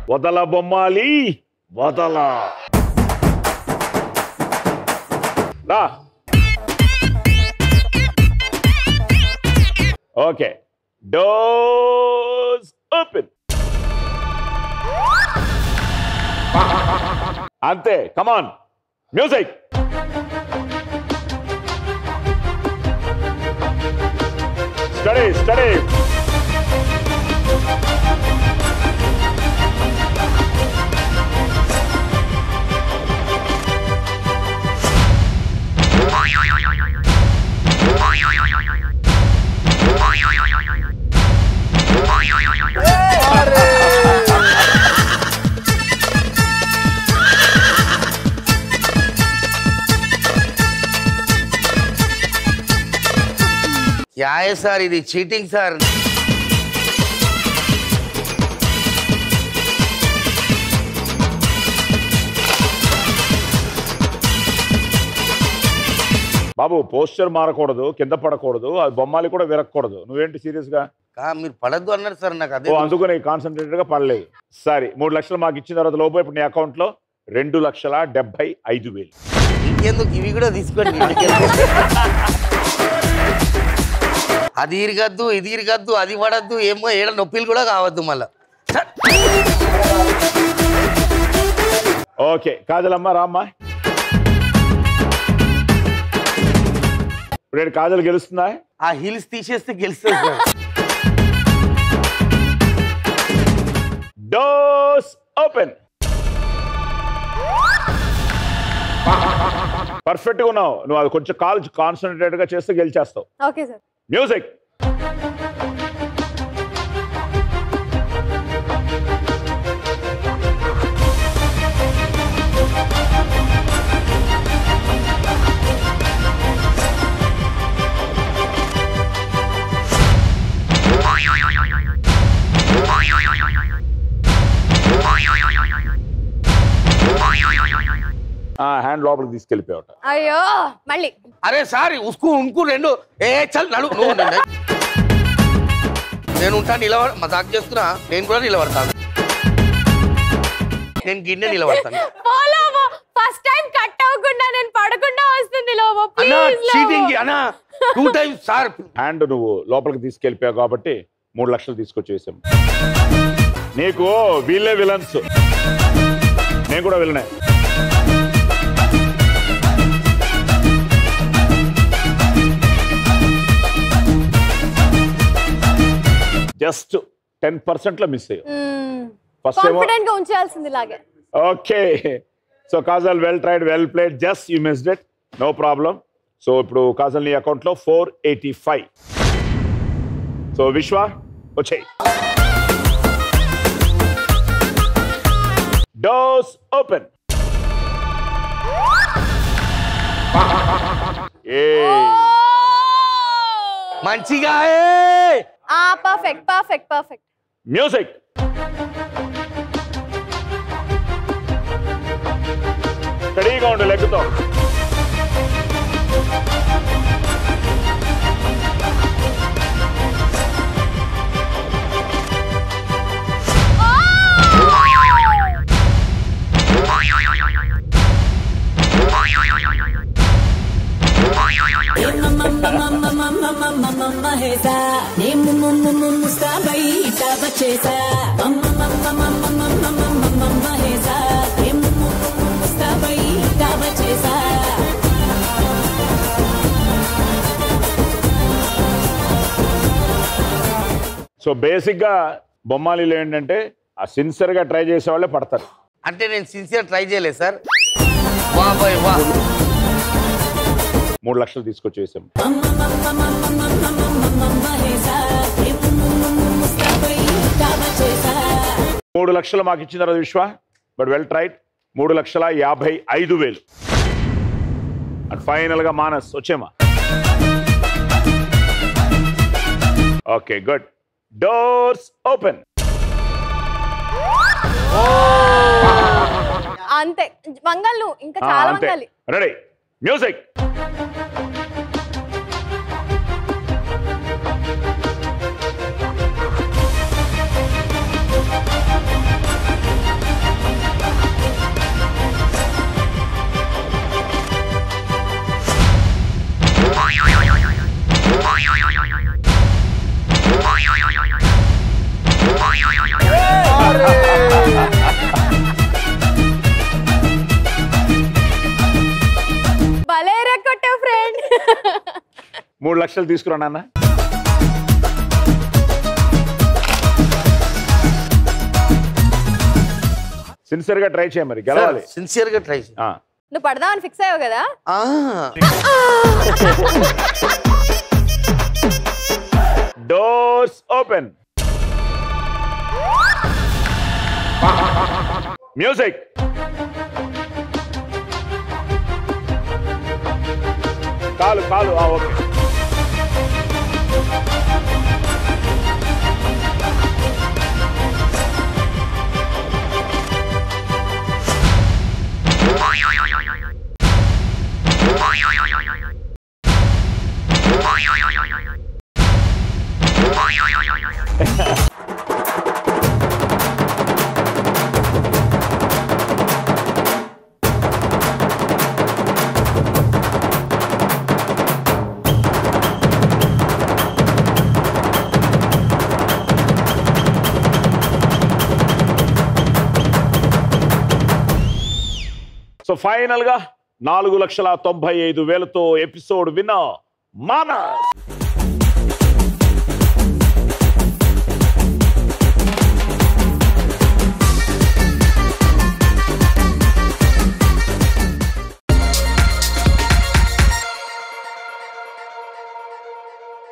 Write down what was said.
వదల బొమ్మాలి వదల రా ఓకే డోస్ ఓపెన్ అంతే come on music study study yay sir ఇది చీటింగ్ సార్ బాబు పోస్చర్ మారకూడదు కింద పడకూడదు అది బొమ్మాలి కూడా విరక్కూడదు నువ్వేంటి సీరియస్ గా కా మీరు పడద్దు అన్నారు సార్ నాకు అదే ఓ అందుకని కాన్సన్ట్రేటెడ్ గా పడలేదు సరే మూడు లక్షలు మాకు ఇచ్చిన తర్వాత లోపు ఇప్పుడు నీ అకౌంట్ లో రెండు లక్షల డెబ్బై ఐదు వేలు ఇంకెందుకు ఇవి కూడా తీసుకోండి అది ఇరగద్దు ఇది ఇరగద్దు అది పడద్దు ఏమో ఏడ నొప్పిలు కూడా కావద్దు మళ్ళా సార్, ఓకే కాజలమ్మ రామ్మా ఇప్పుడు ఏంటి కాజల్ గెలుస్తుందా ఆ హిల్స్ తీసేస్తే గెలుస్తుంది సార్ డోస్ ఓపెన్ పర్ఫెక్ట్ గా ఉన్నావు నువ్వు అది కొంచెం కాల్ కాన్సన్ట్రేటెడ్ గా చేస్తే గెలిచేస్తావు ఓకే సార్ మ్యూజిక్ హ్యాండ్ లోపలికి తీసుకెళ్ళిపోయావట అయ్యో మళ్ళీ అరే సార్ ఉస్కు ఉన్కు రెండు ఏ చల్ నడు నువ్వు ఉండండి. నేను ఉంటా నిలబడ మజాక్ చేస్తున్నా నేను కూడా నిలబడతాను నేను గిన్నె నిలబడతాను పోలోమో ఫస్ట్ టైం కట్ అవ్వకుండా నేను పడకుండా వస్తుంది లోమో అన్నా ప్లీజ్ చీటింగ్ అన్నా టూ టైమ్స్ సార్ హ్యాండ్ నువ్వు లోపలికి తీసుకెళ్ళిపోయావు కాబట్టి మూడు లక్షలు తీసుకొచ్చేసాం నీకు వీళ్ళే విలన్స్ నేను కూడా విలనే జస్ట్ టెన్ పర్సెంట్ లో మిస్ అయ్యావు ఫస్ట్ ఏమో కాన్ఫిడెంట్ గా ఉంచాల్సింది ఇలాగే okay so Kajal well tried well played just you missed it no problem so ఇప్పుడు కాజల్ నీ అకౌంట్లో ఫోర్ ఎయిటీ ఫైవ్ సో విశ్వ వచ్చేయి డోస్ ఓపెన్ ఏ మంచిగా ఏ! ఆ పర్ఫెక్ట్ పర్ఫెక్ట్ పర్ఫెక్ట్ మ్యూజిక్ స్టడీగా ఉండు లెగ్గుతో సో బేసిక్గా బొమ్మాలిలో ఏంటంటే ఆ సిన్సియర్గా ట్రై చేసే వాళ్ళే పడతారు అంటే నేను సిన్సియర్ ట్రై చేయలేదు సార్ వా బాయ్ వా మూడు లక్షలు తీసుకొచ్చేసాం మూడు లక్షలు మాకు ఇచ్చిన తర్వాత విశ్వ బట్ వెల్ ట్రైడ్ మూడు లక్షల యాభై ఐదు వేలు అండ్ ఫైనల్గా మానస్ వచ్చేమా ఓకే గుడ్ డోర్స్ ఓపెన్ అంతే వంగల్ నువ్వు ఇంకా చాలా అంతే వంగాలి రెడీ మ్యూజిక్ మూడు లక్షలు తీసుకురా నాన్న సిన్సియర్ గా ట్రై చేయ మరి గెలవాలి సిన్సియర్ గా ట్రై ఆ. నువ్వు పడదామని ఫిక్స్ అయ్యావు కదా డోర్స్ ఓపెన్ మ్యూజిక్ కాలు కాలు ఆ, ఓకే సో ఫైనల్ గా నాలుగు లక్షల తొంభై ఐదు వేలతో ఎపిసోడ్ విన్న మానస్